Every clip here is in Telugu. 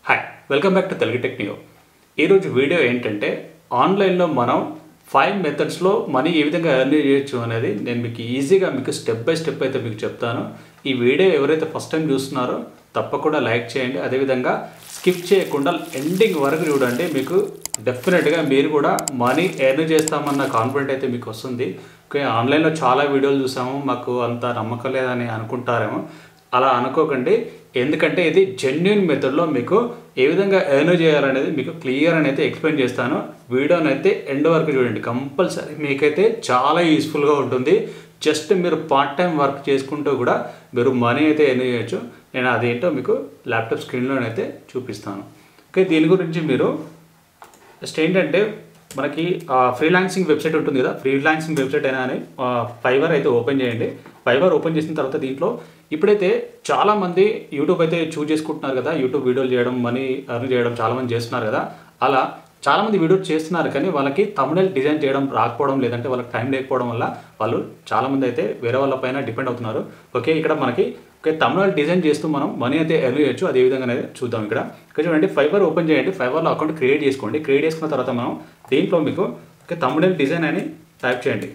hi welcome back to Telugu Technio ఈరోజు వీడియో ఏంటంటే ఆన్లైన్లో మనం ఫైవ్ మెథడ్స్లో మనీ ఏ విధంగా ఎర్న్ చేయొచ్చు అనేది నేను మీకు ఈజీగా మీకు స్టెప్ బై స్టెప్ అయితే మీకు చెప్తాను ఈ వీడియో ఎవరైతే ఫస్ట్ టైం చూస్తున్నారో తప్పకుండా లైక్ చేయండి అదేవిధంగా స్కిప్ చేయకుండా ఎండింగ్ వరకు చూడండి మీకు డెఫినెట్గా మీరు కూడా మనీ ఎర్న్ చేస్తామన్న కాన్ఫిడెంట్ అయితే మీకు వస్తుంది ఓకే ఆన్లైన్లో చాలా వీడియోలు చూసాము మాకు అంత నమ్మకం లేదని అనుకుంటారేమో అలా అనుకోకండి ఎందుకంటే ఇది జెన్యున్ మెథడ్లో మీకు ఏ విధంగా ఎర్న్ చేయాలనేది మీకు క్లియర్ అని అయితే ఎక్స్ప్లెయిన్ చేస్తాను వీడియోని అయితే ఎండ్ వరకు చూడండి కంపల్సరీ మీకైతే చాలా యూస్ఫుల్గా ఉంటుంది జస్ట్ మీరు పార్ట్ టైం వర్క్ చేసుకుంటూ కూడా మీరు మనీ అయితే ఎర్న్ చేయొచ్చు నేను అదేంటో మీకు ల్యాప్టాప్ స్క్రీన్లోనైతే చూపిస్తాను ఓకే దీని గురించి మీరు జస్ట్ ఏంటంటే మనకి ఫ్రీలాన్సింగ్ వెబ్సైట్ ఉంటుంది కదా ఫ్రీలాన్సింగ్ వెబ్సైట్ అయినా అని ఫైబర్ అయితే ఓపెన్ చేయండి ఫైబర్ ఓపెన్ చేసిన తర్వాత దీంట్లో ఇప్పుడైతే చాలామంది యూట్యూబ్ అయితే చూజ్ చేసుకుంటున్నారు కదా యూట్యూబ్ వీడియోలు చేయడం మనీ అర్న్ చేయడం చాలామంది చేస్తున్నారు కదా అలా చాలామంది వీడియోస్ చేస్తున్నారు కానీ వాళ్ళకి తమిళ డిజైన్ చేయడం రాకపోవడం లేదంటే వాళ్ళకి టైం లేకపోవడం వల్ల వాళ్ళు చాలామంది అయితే వేరే వాళ్ళ పైన డిపెండ్ అవుతున్నారు ఓకే ఇక్కడ మనకి ఓకే తమిళ డిజైన్ చేస్తూ మనం మనీ అయితే ఎర్న్ చేయొచ్చు అదే విధంగా అనేది చూద్దాం ఇక్కడ ఇక్కడ చూడండి ఫైబర్ ఓపెన్ చేయండి ఫైబర్లో అకౌంట్ క్రియేట్ చేసుకోండి క్రియేట్ చేసుకున్న తర్వాత మనం దీంట్లో మీకు ఓకే తమిళ డిజైన్ అని టైప్ చేయండి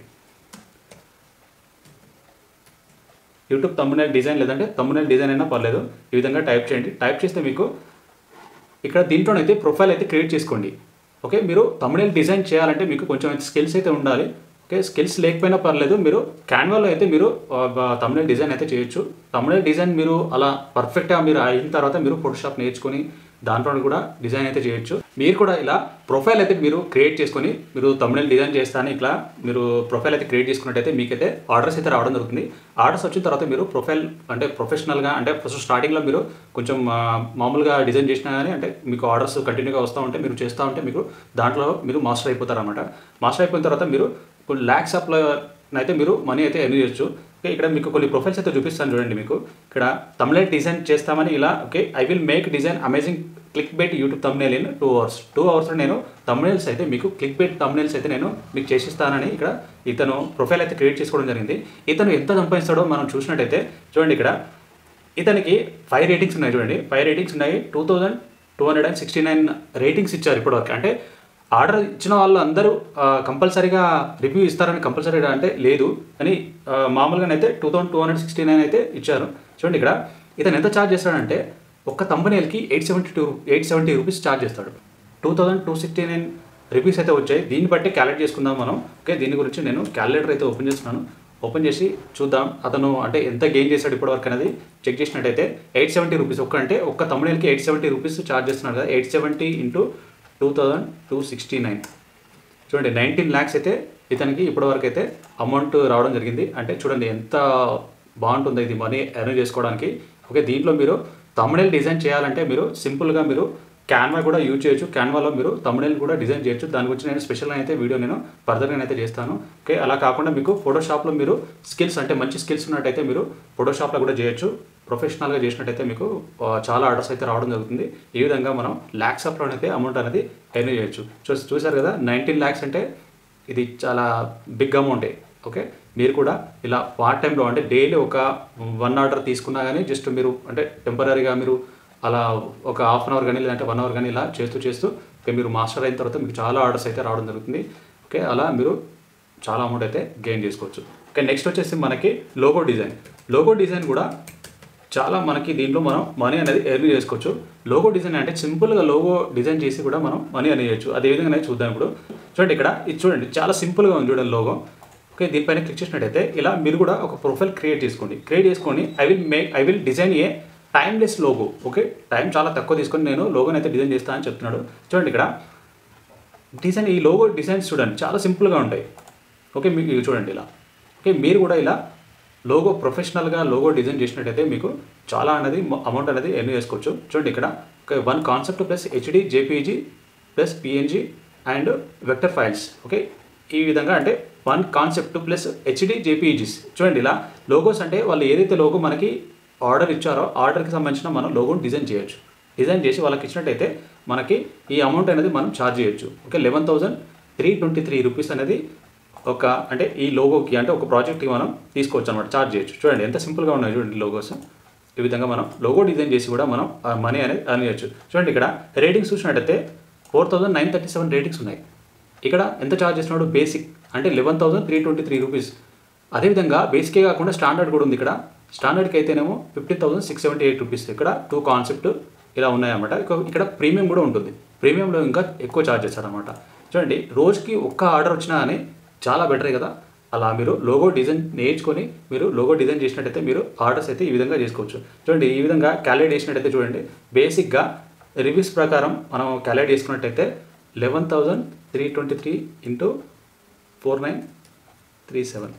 యూట్యూబ్ తమ్మునేల్ డిజైన్ లేదంటే తమ్మునేల్ డిజైన్ అయినా పర్లేదు ఈ విధంగా టైప్ చేయండి టైప్ చేస్తే మీకు ఇక్కడ దీంట్లోనైతే ప్రొఫైల్ అయితే క్రియేట్ చేసుకోండి ఓకే మీరు తమ్మునేల్ డిజైన్ చేయాలంటే మీకు కొంచెం స్కిల్స్ అయితే ఉండాలి ఓకే స్కిల్స్ లేకపోయినా పర్లేదు మీరు క్యాన్వాలో అయితే మీరు తమిళ డిజైన్ అయితే చేయొచ్చు తమిళ డిజైన్ మీరు అలా పర్ఫెక్ట్గా మీరు అయిన తర్వాత మీరు ఫోటోషాప్ నేర్చుకొని దాంట్లో కూడా డిజైన్ అయితే చేయొచ్చు మీరు కూడా ఇలా ప్రొఫైల్ అయితే మీరు క్రియేట్ చేసుకొని మీరు తమిళ డిజైన్ చేస్తాను ఇట్లా మీరు ప్రొఫైల్ అయితే క్రియేట్ చేసుకున్నట్టయితే మీకైతే ఆర్డర్స్ అయితే రావడం జరుగుతుంది ఆర్డర్స్ వచ్చిన తర్వాత మీరు ప్రొఫైల్ అంటే ప్రొఫెషనల్గా అంటే ఫస్ట్ స్టార్టింగ్లో మీరు కొంచెం ఆ, మామూలుగా డిజైన్ చేసినా కానీ అంటే మీకు ఆర్డర్స్ కంటిన్యూగా వస్తూ ఉంటే మీరు చేస్తూ ఉంటే మీకు దాంట్లో మీరు మాస్టర్ అయిపోతారు అనమాట మాస్టర్ అయిపోయిన తర్వాత మీరు ఇప్పుడు ల్యాక్స్ అప్లో అయితే మీరు మనీ అయితే ఎర్న్ చేయొచ్చు ఓకే ఇక్కడ మీకు కొన్ని ప్రొఫైల్స్ అయితే చూపిస్తాను చూడండి మీకు ఇక్కడ తమిళ డిజైన్ చేస్తామని ఇలా okay I will make design amazing clickbait YouTube thumbnail in two hours two అవర్స్లో నేను తమ్నేల్స్ అయితే మీకు క్లిక్ బెట్ తమ్నేల్స్ అయితే నేను మీకు చేసిస్తానని ఇక్కడ ఇతను ప్రొఫైల్ అయితే క్రియేట్ చేసుకోవడం జరిగింది ఇతను ఎంత సంపాదిస్తాడో మనం చూసినట్టయితే చూడండి ఇక్కడ ఇతనికి ఫైవ్ రేటింగ్స్ ఉన్నాయి చూడండి ఫైవ్ రేటింగ్స్ ఉన్నాయి two thousand two hundred and sixty nine ratings ఇచ్చారు ఇప్పటివరకు అంటే ఆర్డర్ ఇచ్చిన వాళ్ళు అందరూ కంపల్సరీగా రివ్యూ ఇస్తారని కంపల్సరీగా అంటే లేదు అని ఆ, మామూలుగానైతే two thousand two hundred sixty nine అయితే ఇచ్చారు చూడండి ఇక్కడ ఇతను ఎంత ఛార్జ్ చేస్తాడంటే ఒక్క కంపెనీలకి eight seventy two eight seventy rupees charge చేస్తాడు two thousand two sixty nine reviews అయితే వచ్చాయి దీన్ని బట్టి క్యాలిక్యులేట్ చేసుకుందాం మనం ఓకే దీని గురించి నేను క్యాలిక్యులేటర్ అయితే ఓపెన్ చేస్తున్నాను ఓపెన్ చేసి చూద్దాం అతను అంటే ఎంత గెయిన్ చేశాడు ఇప్పటివరకు అనేది చెక్ చేసినట్టయితే ఎయిట్ సెవెంటీ రూపీస్ ఒక్క అంటే ఒక్క తమిళకి ఎయిట్ సెవెంటీ రూపీస్ ఛార్జ్ చేస్తున్నాడు కదా eight seventy into two thousand two sixty nine చూడండి నైన్టీన్ ల్యాక్స్ అయితే ఇతనికి ఇప్పటివరకు అయితే అమౌంట్ రావడం జరిగింది అంటే చూడండి ఎంత బాగుంటుంది ఇది మనీ ఎర్న్ చేసుకోవడానికి ఓకే దీంట్లో మీరు తమిళ డిజైన్ చేయాలంటే మీరు సింపుల్గా మీరు క్యాన్వా కూడా యూజ్ చేయొచ్చు క్యాన్వాలో మీరు తమిళ కూడా డిజైన్ చేయొచ్చు దాని గురించి నేను స్పెషల్ అయితే వీడియో నేను ఫర్దర్గా అయితే చేస్తాను ఓకే అలా కాకుండా మీకు ఫోటోషాప్లో మీరు స్కిల్స్ అంటే మంచి స్కిల్స్ ఉన్నట్టయితే మీరు ఫోటోషాప్లో కూడా చేయొచ్చు ప్రొఫెషనల్గా చేసినట్టయితే మీకు ఆ, చాలా ఆర్డర్స్ అయితే రావడం జరుగుతుంది ఈ విధంగా మనం ల్యాక్స్ ఆఫ్లో అయితే అమౌంట్ అనేది ఎర్న్ చేయొచ్చు చూ చూసారు కదా నైన్టీన్ ల్యాక్స్ అంటే ఇది చాలా బిగ్ అమౌంటే ఓకే మీరు కూడా ఇలా పార్ట్ టైంలో అంటే డైలీ ఒక వన్ ఆర్డర్ తీసుకున్నా కానీ జస్ట్ మీరు అంటే టెంపరీగా మీరు అలా ఒక హాఫ్ అన్ అవర్ కానీ లేదంటే వన్ అవర్ కానీ ఇలా చేస్తూ చేస్తూ ఓకే మీరు మాస్టర్ అయిన తర్వాత మీకు చాలా ఆర్డర్స్ అయితే రావడం జరుగుతుంది ఓకే అలా మీరు చాలా అమౌంట్ అయితే గెయిన్ చేసుకోవచ్చు ఓకే నెక్స్ట్ వచ్చేసి మనకి లోగో డిజైన్ లోగో డిజైన్ కూడా చాలా మనకి దీంట్లో మనం మనీ అనేది ఎర్న్ చేసుకోవచ్చు లోగో డిజైన్ అంటే సింపుల్గా లోగో డిజైన్ చేసి కూడా మనం మనీ అనేది చేయొచ్చు అదే విధంగా అనేది చూద్దాం ఇప్పుడు చూడండి ఇక్కడ ఇది చూడండి చాలా సింపుల్గా ఉంది చూడండి లోగో ఓకే దీనిపైన క్లిక్ చేసినట్టయితే ఇలా మీరు కూడా ఒక ప్రొఫైల్ క్రియేట్ చేసుకోండి క్రియేట్ చేసుకొని I will make I will design a timeless logo okay time చాలా తక్కువ తీసుకొని నేను లోగోని అయితే డిజైన్ చేస్తాను అని చెప్తున్నాడు చూడండి ఇక్కడ డిజైన్ ఈ లోగో డిజైన్స్ చూడండి చాలా సింపుల్గా ఉంటాయి ఓకే మీకు ఇవి చూడండి ఇలా ఓకే మీరు కూడా ఇలా లోగో ప్రొఫెషనల్గా లోగో డిజైన్ చేసినట్టయితే మీకు చాలా అనేది అమౌంట్ అనేది ఎర్న్ చేసుకోవచ్చు చూడండి ఇక్కడ okay one concept plus HD JPG plus PNG and vector files okay ఈ విధంగా అంటే one concept plus HD JPGs చూడండి ఇలా లోగోస్ అంటే వాళ్ళు ఏదైతే లోగో మనకి ఆర్డర్ ఇచ్చారో ఆర్డర్కి సంబంధించిన మనం లోగోని డిజైన్ చేయొచ్చు డిజైన్ చేసి వాళ్ళకి ఇచ్చినట్టయితే మనకి ఈ అమౌంట్ అనేది మనం ఛార్జ్ చేయొచ్చు okay eleven thousand three twenty three rupees అనేది ఒక అంటే ఈ లోగోకి అంటే ఒక ప్రాజెక్ట్కి మనం తీసుకోవచ్చు అనమాట ఛార్జ్ చేయొచ్చు చూడండి ఎంత సింపుల్గా ఉన్నాయి చూడండి లోగోస్ ఈ విధంగా మనం లోగో డిజైన్ చేసి కూడా మనం మనీ అనేది అర్న్ చేయొచ్చు చూడండి ఇక్కడ రేటింగ్స్ చూసినట్టయితే four thousand nine thirty seven ratings ఉన్నాయి ఇక్కడ ఎంత ఛార్జ్ చేస్తున్నాడు బేసిక్ అంటే లెవెన్ థౌసండ్ త్రీ ట్వంటీ త్రీ రూపీస్ అదేవిధంగా బేసికే కాకుండా స్టాండర్డ్ కూడా ఉంది ఇక్కడ స్టాండర్డ్కి అయితేనేమో fifteen thousand six seventy eight rupees ఇక్కడ టూ కాన్సెప్ట్ ఇలా ఉన్నాయన్నమాట ఇక- ఇక్కడ ప్రీమియం కూడా ఉంటుంది ప్రీమియంలో ఇంకా ఎక్కువ ఛార్జ్ చేస్తారనమాట చూడండి రోజుకి ఒక్క ఆర్డర్ వచ్చినా కానీ చాలా బెటరే కదా అలా మీరు లోగో డిజైన్ నేర్చుకొని మీరు లోగో డిజైన్ చేసినట్టయితే మీరు ఆర్డర్స్ అయితే ఈ విధంగా చేసుకోవచ్చు చూడండి ఈ విధంగా క్యాలిక్యులేట్ చేసినట్టయితే చూడండి బేసిక్గా రివ్యూస్ ప్రకారం మనం క్యాలిక్యులేట్ చేసుకున్నట్టయితే eleven thousand three twenty three into four nine three seven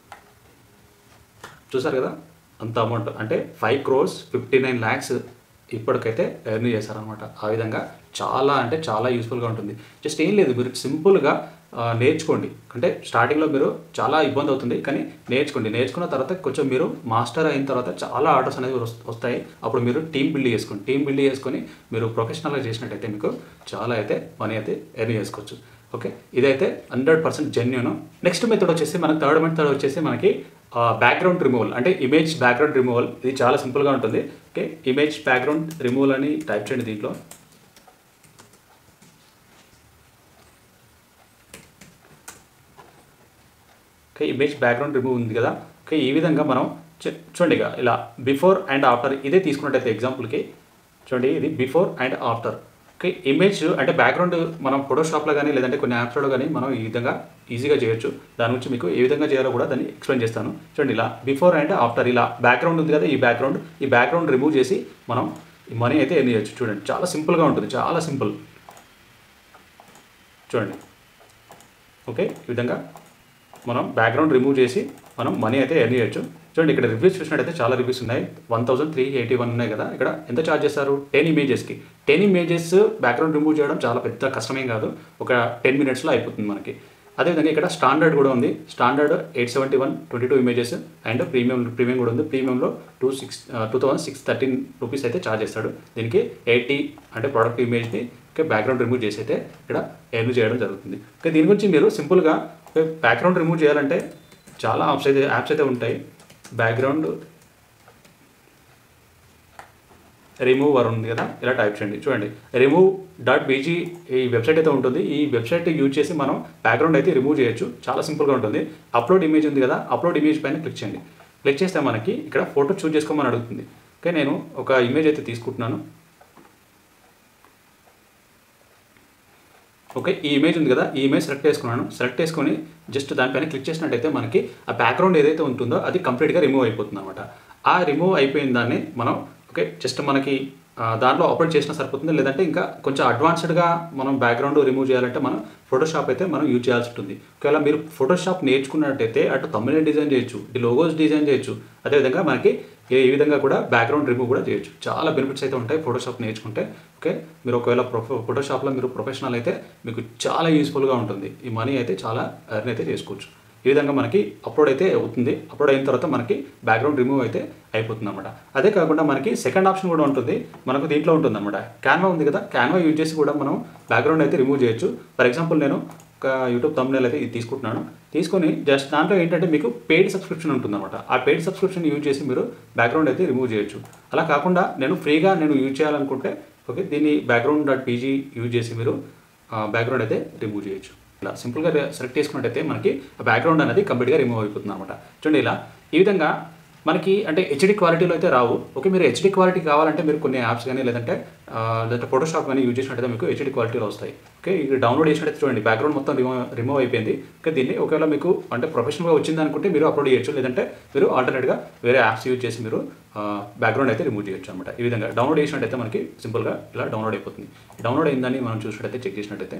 చూసారు కదా అంత అమౌంట్ అంటే five crores fifty nine lakhs ఇప్పటికైతే ఎర్న్ చేశారనమాట ఆ విధంగా చాలా అంటే చాలా యూస్ఫుల్గా ఉంటుంది జస్ట్ ఏం లేదు మీరు సింపుల్గా ఆ, నేర్చుకోండి అంటే స్టార్టింగ్లో మీరు చాలా ఇబ్బంది అవుతుంది కానీ నేర్చుకోండి నేర్చుకున్న తర్వాత కొంచెం మీరు మాస్టర్ అయిన తర్వాత చాలా ఆర్డర్స్ అనేది వస్- వస్తాయి అప్పుడు మీరు టీం బిల్డ్ చేసుకోండి టీం బిల్డ్ చేసుకొని మీరు ప్రొఫెషనల్గా చేసినట్టయితే మీకు చాలా అయితే మనీ అయితే ఎర్న్ చేసుకోవచ్చు ఓకే ఇదైతే hundred percent genuine next method వచ్చేసి మనకి థర్డ్ మెథడ్ వచ్చేసి మనకి బ్యాక్గ్రౌండ్ రిమూవల్ అంటే ఇమేజ్ బ్యాక్గ్రౌండ్ రిమూవల్ ఇది చాలా సింపుల్గా ఉంటుంది ఓకే ఇమేజ్ బ్యాక్గ్రౌండ్ రిమూవల్ అని టైప్ చేయండి దీంట్లో ఓకే ఇమేజ్ బ్యాక్గ్రౌండ్ రిమూవ్ ఉంది కదా ఓకే ఈ విధంగా మనం చూ- చూడండి ఇక ఇలా బిఫోర్ అండ్ ఆఫ్టర్ ఇదే తీసుకున్నట్టయితే ఎగ్జాంపుల్కి చూడండి ఇది before and after okay image అంటే బ్యాక్గ్రౌండ్ మనం ఫోటోషాప్లో కానీ లేదంటే కొన్ని యాప్స్లో కానీ మనం ఈ విధంగా ఈజీగా చేయొచ్చు దాని గురించి మీకు ఏ విధంగా చేయాలో కూడా దాన్ని ఎక్స్ప్లెయిన్ చేస్తాను చూడండి ఇలా బిఫోర్ అండ్ ఆఫ్టర్ ఇలా బ్యాక్గ్రౌండ్ ఉంది కదా ఈ బ్యాక్గ్రౌండ్ ఈ బ్యాక్గ్రౌండ్ రిమూవ్ చేసి మనం ఈ మనీ అయితే ఎర్న్ చేయొచ్చు చూడండి చాలా సింపుల్గా ఉంటుంది చాలా సింపుల్ చూడండి ఓకే ఈ విధంగా మనం బ్యాక్గ్రౌండ్ రిమూవ్ చేసి మనం మనీ అయితే ఎర్న్ చేయొచ్చు చూడండి ఇక్కడ రివ్యూస్ చూసినట్టయితే చాలా రివ్యూస్ ఉన్నాయి one thousand three eighty one ఉన్నాయి కదా ఇక్కడ ఎంత ఛార్జ్ చేస్తారు టెన్ ఇమేజెస్కి టెన్ ఇమేజెస్ బ్యాక్గ్రౌండ్ రిమూవ్ చేయడం చాలా పెద్ద కష్టమేం కాదు ఒక టెన్ మినిట్స్లో అయిపోతుంది మనకి అదేవిధంగా ఇక్కడ స్టాండర్డ్ కూడా ఉంది standard eight seventy one twenty two images and premium premium కూడా ఉంది ప్రీమియంలో two six two thousand six thirteen rupees అయితే ఛార్జ్ చేస్తాడు దీనికి ఎయిటీ అంటే ప్రోడక్ట్ ఇమేజ్ని ఓకే బ్యాక్గ్రౌండ్ రిమూవ్ చేసి అయితే ఇక్కడ ఎర్న్ చేయడం జరుగుతుంది ఓకే దీని గురించి మీరు సింపుల్గా బ్యాక్గ్రౌండ్ రిమూవ్ చేయాలంటే చాలా యాప్స్ అయితే యాప్స్ అయితే ఉంటాయి బ్యాక్గ్రౌండ్ రిమూవర్ ఉంది కదా ఇలా టైప్ చేయండి చూడండి రిమూవ్ డాట్ బీజీ ఈ వెబ్సైట్ అయితే ఉంటుంది ఈ వెబ్సైట్ యూజ్ చేసి మనం బ్యాక్గ్రౌండ్ అయితే రిమూవ్ చేయొచ్చు చాలా సింపుల్గా ఉంటుంది అప్లోడ్ ఇమేజ్ ఉంది కదా అప్లోడ్ ఇమేజ్ పైన క్లిక్ చేయండి క్లిక్ చేస్తే మనకి ఇక్కడ ఫోటో చూజ్ చేసుకోమని అడుగుతుంది ఓకే నేను ఒక ఇమేజ్ అయితే తీసుకుంటున్నాను ఓకే ఈ ఇమేజ్ ఉంది కదా ఈ ఇమేజ్ సెలెక్ట్ చేసుకున్నాను సెలెక్ట్ చేసుకొని జస్ట్ దానిపైన క్లిక్ చేసినట్టయితే మనకి ఆ బ్యాక్గ్రౌండ్ ఏదైతే ఉంటుందో అది కంప్లీట్గా రిమూవ్ అయిపోతుంది అనమాట ఆ రిమూవ్ అయిపోయిన దాన్ని మనం ఓకే జస్ట్ మనకి ఆ, దాంట్లో అప్లోడ్ చేసినా సరిపోతుంది లేదంటే ఇంకా కొంచెం అడ్వాన్స్డ్గా మనం బ్యాక్గ్రౌండ్ రిమూవ్ చేయాలంటే మనం ఫోటోషాప్ అయితే మనం యూజ్ చేయాల్సి ఉంటుంది ఒకవేళ మీరు ఫోటోషాప్ నేర్చుకున్నట్టయితే అటు తమిళ డిజైన్ చేయొచ్చు ఇటు లోగోస్ డిజైన్ చేయొచ్చు అదేవిధంగా మనకి ఈ ఈ విధంగా కూడా బ్యాక్గ్రౌండ్ రిమూవ్ కూడా చేయొచ్చు చాలా బెనిఫిట్స్ అయితే ఉంటాయి ఫోటోషాప్ నేర్చుకుంటే ఓకే మీరు ఒకవేళ ప్రొఫె ఫోటోషాప్లో మీరు ప్రొఫెషనల్ అయితే మీకు చాలా యూస్ఫుల్గా ఉంటుంది ఈ మనీ అయితే చాలా ఎర్న్ అయితే చేసుకోవచ్చు ఈ విధంగా మనకి అప్లోడ్ అయితే అవుతుంది అప్లోడ్ అయిన తర్వాత మనకి బ్యాక్గ్రౌండ్ రిమూవ్ అయితే అయిపోతుంది అనమాట అదే కాకుండా మనకి సెకండ్ ఆప్షన్ కూడా ఉంటుంది మనకు దీంట్లో ఉంటుంది అనమాట క్యాన్వా ఉంది కదా క్యాన్వా యూజ్ చేసి కూడా మనం బ్యాక్గ్రౌండ్ అయితే రిమూవ్ చేయొచ్చు ఫర్ ఎగ్జాంపుల్ నేను ఒక యూట్యూబ్ తమ్మునేల్ అయితే ఇది తీసుకుంటున్నాను తీసుకొని జస్ట్ దాంట్లో ఏంటంటే మీకు పెయిడ్ సబ్స్క్రిప్షన్ ఉంటుందన్నమాట ఆ పెయిడ్ సబ్స్క్రిప్షన్ యూజ్ చేసి మీరు బ్యాక్గ్రౌండ్ అయితే రిమూవ్ చేయొచ్చు అలా కాకుండా నేను ఫ్రీగా నేను యూజ్ చేయాలనుకుంటే ఓకే దీన్ని బ్యాక్గ్రౌండ్ డాట్ పీజీ యూజ్ చేసి మీరు బ్యాక్గ్రౌండ్ అయితే రిమూవ్ చేయొచ్చు ఇలా సింపుల్గా సెలెక్ట్ చేసుకున్నట్టయితే మనకి ఆ బ్యాక్గ్రౌండ్ అనేది కంప్లీట్గా రిమూవ్ అయిపోతుంది అనమాట చూడండి ఇలా ఈ విధంగా మనకి అంటే హెచ్డి క్వాలిటీలో అయితే రావు ఓకే మీరు హెచ్డి క్వాలిటీ కావాలంటే మీరు కొన్ని యాప్స్ కానీ లేదంటే ఆ, లేదంటే ఫోటోషాప్ కానీ యూజ్ చేసినట్టయితే మీకు హెచ్డి క్వాలిటీలో వస్తాయి ఓకే ఇది డౌన్లోడ్ చేసినట్టయితే చూడండి బ్యాక్గ్రౌండ్ మొత్తం రిమూవ్ రిమూవ్ అయిపోయింది ఓకే దీన్ని ఒకవేళ మీకు అంటే ప్రొఫెషనల్గా వచ్చింది అనుకుంటే మీరు అప్లోడ్ చేయొచ్చు లేదంటే మీరు ఆల్టర్నేట్గా వేరే యాప్స్ యూజ్ చేసి మీరు బ్యాక్గ్రౌండ్ అయితే రిమూవ్ చేయొచ్చు అనమాట ఈ విధంగా డౌన్లోడ్ చేసినట్టయితే మనకి సింపుల్గా ఇలా డౌన్లోడ్ అయిపోతుంది డౌన్లోడ్ అయిందని మనం చూసినట్టయితే చెక్ చేసినట్టయితే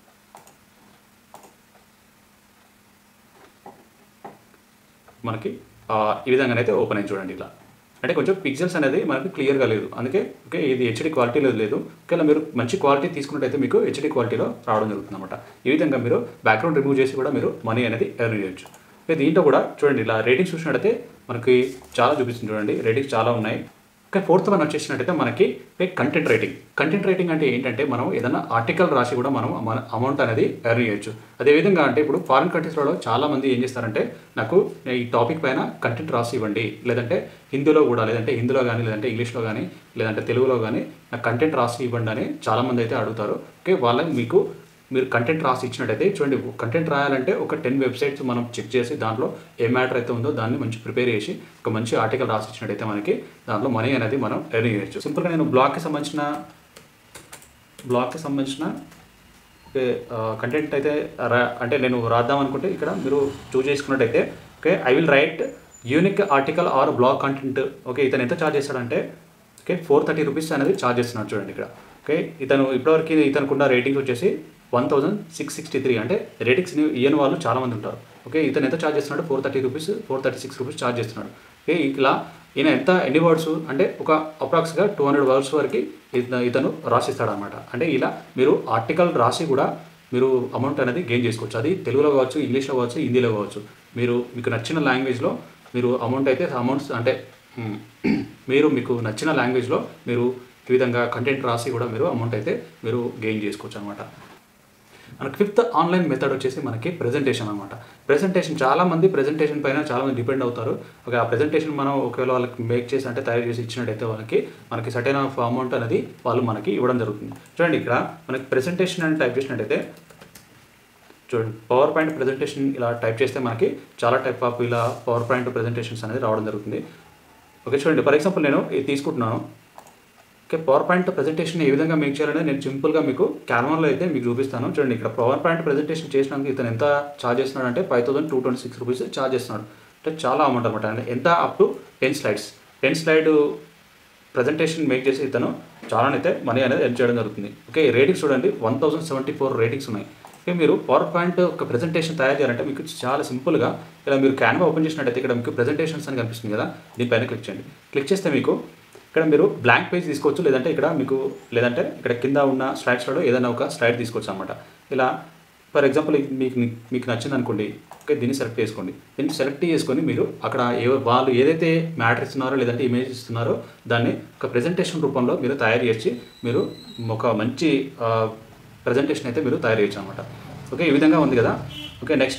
మనకి ఆ, ఈ విధంగానైతే ఓపెన్ అయింది చూడండి ఇలా అంటే కొంచెం పిక్సెల్స్ అనేది మనకి క్లియర్గా లేదు అందుకే ఓకే ఇది హెచ్డి క్వాలిటీలో లేదు ఒకవేళ మీరు మంచి క్వాలిటీ తీసుకున్నట్టయితే మీకు హెచ్డి క్వాలిటీలో రావడం జరుగుతుంది అనమాట ఈ విధంగా మీరు బ్యాక్గ్రౌండ్ రిమూవ్ చేసి కూడా మీరు మనీ అనేది ఎర్న్ చేయొచ్చు ఓకే దీంట్లో కూడా చూడండి ఇలా రేటింగ్స్ చూసినట్టయితే మనకి చాలా చూపిస్తుంది చూడండి రేటింగ్స్ చాలా ఉన్నాయి ఓకే ఓకే ఫోర్త్ వన్ వచ్చేసినట్టయితే మనకి కంటెంట్ రైటింగ్ కంటెంట్ రైటింగ్ అంటే ఏంటంటే మనం ఏదైనా ఆర్టికల్ రాసి కూడా మనం మన అమౌంట్ అనేది ఎర్న్ చేయొచ్చు అదేవిధంగా అంటే ఇప్పుడు ఫారిన్ కంట్రీస్లో చాలా మంది ఏం చేస్తారంటే నాకు ఈ టాపిక్ పైన కంటెంట్ రాసి ఇవ్వండి లేదంటే హిందీలో కూడా లేదంటే హిందీలో కానీ లేదంటే ఇంగ్లీష్లో కానీ లేదంటే తెలుగులో కానీ నాకు కంటెంట్ రాసి ఇవ్వండి అని చాలామంది అయితే అడుగుతారు ఓకే వాళ్ళకి మీకు మీరు కంటెంట్ రాసి ఇచ్చినట్టయితే చూడండి కంటెంట్ రాయాలంటే ఒక టెన్ వెబ్సైట్స్ మనం చెక్ చేసి దాంట్లో ఏ మ్యాటర్ అయితే ఉందో దాన్ని మంచి ప్రిపేర్ చేసి ఒక మంచి ఆర్టికల్ రాసి ఇచ్చినట్టయితే మనకి దాంట్లో మనీ అనేది మనం ఎర్న్ చేయొచ్చు సింపుల్గా నేను బ్లాగ్కి సంబంధించిన బ్లాగ్కి సంబంధించిన కంటెంట్ అయితే రా అంటే నేను రాద్దాం అనుకుంటే ఇక్కడ మీరు చూస్ చేసుకున్నట్టయితే okay I will write unique article or blog content okay ఇతను ఎంత ఛార్జ్ చేస్తాడంటే ఓకే ఫోర్ థర్టీ రూపీస్ అనేది ఛార్జ్ చేస్తున్నాడు చూడండి ఇక్కడ ఓకే ఇతను ఇప్పటివరకు ఇతనుకున్న రేటింగ్స్ వచ్చేసి one thousand six sixty three అంటే రేటింగ్స్ ఇయ్యని వాళ్ళు చాలామంది ఉంటారు ఓకే ఇతను ఎంత ఛార్జ్ చేస్తున్నాడు four thirty rupees four thirty six rupees charge చేస్తున్నాడు ఓకే ఇలా ఈయన ఎంత ఎన్ని వర్డ్స్ అంటే ఒక అప్రాక్స్గా టూ హండ్రెడ్ వర్డ్స్ వరకు ఇతను ఇతను రాసిస్తాడు అనమాట అంటే ఇలా మీరు ఆర్టికల్ రాసి కూడా మీరు అమౌంట్ అనేది గెయిన్ చేసుకోవచ్చు అది తెలుగులో కావచ్చు ఇంగ్లీష్లో కావచ్చు హిందీలో కావచ్చు మీరు మీకు నచ్చిన లాంగ్వేజ్లో మీరు అమౌంట్ అయితే అమౌంట్స్ అంటే మ్, మీరు మీకు నచ్చిన లాంగ్వేజ్లో మీరు ఈ విధంగా కంటెంట్ రాసి కూడా మీరు అమౌంట్ అయితే మీరు గెయిన్ చేసుకోవచ్చు అనమాట మనకి ఫిఫ్త్ ఆన్లైన్ మెథడ్ వచ్చేసి మనకి ప్రెజెంటేషన్ అనమాట ప్రెజెంటేషన్ చాలా మంది ప్రెజెంటేషన్ పైన చాలా మంది డిపెండ్ అవుతారు ఒక ఆ ప్రెజెంటేషన్ మనం ఒకవేళ వాళ్ళకి మేక్ చేసి అంటే తయారు చేసి ఇచ్చినట్టయితే వాళ్ళకి మనకి సటైన్ ఆఫ్ అమౌంట్ అనేది వాళ్ళు మనకి ఇవ్వడం జరుగుతుంది చూడండి ఇక్కడ మనకి ప్రెజెంటేషన్ అని టైప్ చేసినట్టయితే చూడండి పవర్ పాయింట్ ప్రెజెంటేషన్ ఇలా టైప్ చేస్తే మనకి చాలా టైప్ ఆఫ్ ఇలా పవర్ పాయింట్ ప్రెజెంటేషన్స్ అనేది రావడం జరుగుతుంది ఓకే చూడండి ఫర్ ఎగ్జాంపుల్ నేను ఇది తీసుకుంటున్నాను ఓకే పవర్ పాయింట్ ప్రజెంటేషన్ ఏ విధంగా మేక్ చేయాలని నేను సింపుల్గా మీకు క్యాన్వాలో అయితే మీకు చూపిస్తాను చూడండి ఇక్కడ పవర్ పాయింట్ ప్రజెంటేషన్ చేసినందుకు ఇతను ఎంత ఛార్జ్ చేస్తున్నాడు అంటే five thousand two twenty six rupees charge చేస్తున్నాడు అంటే చాలా అమౌంట్ అనమాట అంటే ఎంత up to ten slides ten slide presentation make చేసి ఇతను చాలానైతే మనీ అనేది ఎర్న్ చేయడం జరుగుతుంది ఓకే రేటింగ్స్ చూడండి one thousand seventy four ratings ఉన్నాయి ఓకే మీరు పవర్ పాయింట్ ఒక ప్రజెంటేషన్ తయారు చేయాలంటే మీకు చాలా సింపుల్గా ఇలా మీరు క్యాన్వా ఓపెన్ చేసినట్టయితే ఇక్కడ మీకు ప్రజెంటేషన్స్ అని కనిపిస్తుంది కదా దీనిపైన క్లిక్ చేయండి క్లిక్ చేస్తే మీకు ఇక్కడ మీరు బ్లాంక్ పేజ్ తీసుకోవచ్చు లేదంటే ఇక్కడ మీకు లేదంటే ఇక్కడ కింద ఉన్న స్లైడ్స్లో ఏదైనా ఒక స్లైడ్ తీసుకోవచ్చు అనమాట ఇలా ఫర్ ఎగ్జాంపుల్ మీకు మీకు నచ్చింది అనుకోండి ఓకే దీన్ని సెలెక్ట్ చేసుకోండి దీన్ని సెలెక్ట్ చేసుకొని మీరు అక్కడ ఏ వాళ్ళు ఏదైతే మ్యాటర్ ఇస్తున్నారో లేదంటే ఇమేజ్ ఇస్తున్నారో దాన్ని ఒక ప్రజెంటేషన్ రూపంలో మీరు తయారు చేసి మీరు ఒక మంచి ప్రజెంటేషన్ అయితే మీరు తయారు చేయొచ్చు అనమాట ఓకే ఈ విధంగా ఉంది కదా ఓకే నెక్స్ట్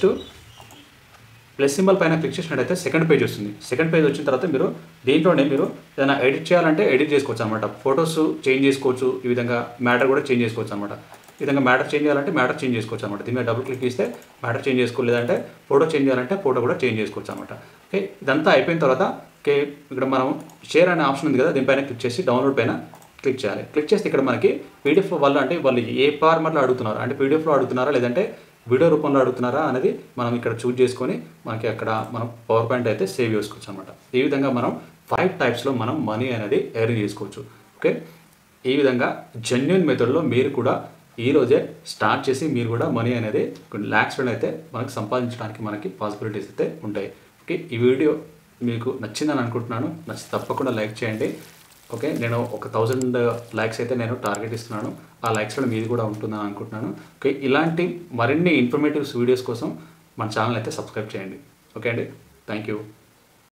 ప్లస్ సింబల్ పైన క్లిక్ చేసినట్టయితే సెకండ్ పేజ్ వస్తుంది సెకండ్ పేజ్ వచ్చిన తర్వాత మీరు దీంట్లోనే మీరు ఏదైనా ఎడిట్ చేయాలంటే ఎడిట్ చేసుకోవచ్చు అనమాట ఫొటోస్ చేంజ్ చేసుకోవచ్చు ఈ విధంగా మ్యాటర్ కూడా చేంజ్ చేసుకోవచ్చు అనమాట ఈ విధంగా మ్యాటర్ చేంజ్ చేయాలంటే మ్యాటర్ చేంజ్ చేసుకోవచ్చు అనమాట దీని మీద డబుల్ క్లిక్ చేస్తే మ్యాటర్ చేంజ్ చేసుకోలేదంటే ఫోటో చేంజ్ చేయాలంటే ఫోటో కూడా చేంజ్ చేసుకోవచ్చు అనమాట ఓకే ఇదంతా అయిపోయిన తర్వాత ఓకే ఇక్కడ మనం షేర్ అనే ఆప్షన్ ఉంది కదా దీనిపైన క్లిక్ చేసి డౌన్లోడ్ పైన క్లిక్ చేయాలి క్లిక్ చేస్తే ఇక్కడ మనకి పీడిఎఫ్ వాళ్ళు అంటే వాళ్ళు ఏ ఫార్మాట్లో అడుగుతున్నారు అంటే పీడిఎఫ్లో అడుగుతున్నారా లేదంటే వీడియో రూపంలో అడుగుతున్నారా అనేది మనం ఇక్కడ చూజ్ చేసుకొని మనకి అక్కడ మనం పవర్ పాయింట్ అయితే సేవ్ చేసుకోవచ్చు అనమాట ఈ విధంగా మనం ఫైవ్ టైప్స్లో మనం మనీ అనేది ఎర్న్ చేసుకోవచ్చు ఓకే ఈ విధంగా జెన్యున్ మెథడ్లో మీరు కూడా ఈ రోజే స్టార్ట్ చేసి మీరు కూడా మనీ అనేది కొన్ని ల్యాక్స్లో అయితే మనకు సంపాదించడానికి మనకి పాసిబిలిటీస్ అయితే ఉంటాయి ఓకే ఈ వీడియో మీకు నచ్చిందని అనుకుంటున్నాను నచ్చి తప్పకుండా లైక్ చేయండి ఓకే నేను ఒక థౌజండ్ లైక్స్ అయితే నేను టార్గెట్ ఇస్తున్నాను ఆ లైక్స్లో మీది కూడా ఉంటుందని అనుకుంటున్నాను ఓకే ఇలాంటి మరిన్ని ఇన్ఫర్మేటివ్స్ వీడియోస్ కోసం మన ఛానల్ అయితే సబ్స్క్రైబ్ చేయండి ఓకే అండి థ్యాంక్ యూ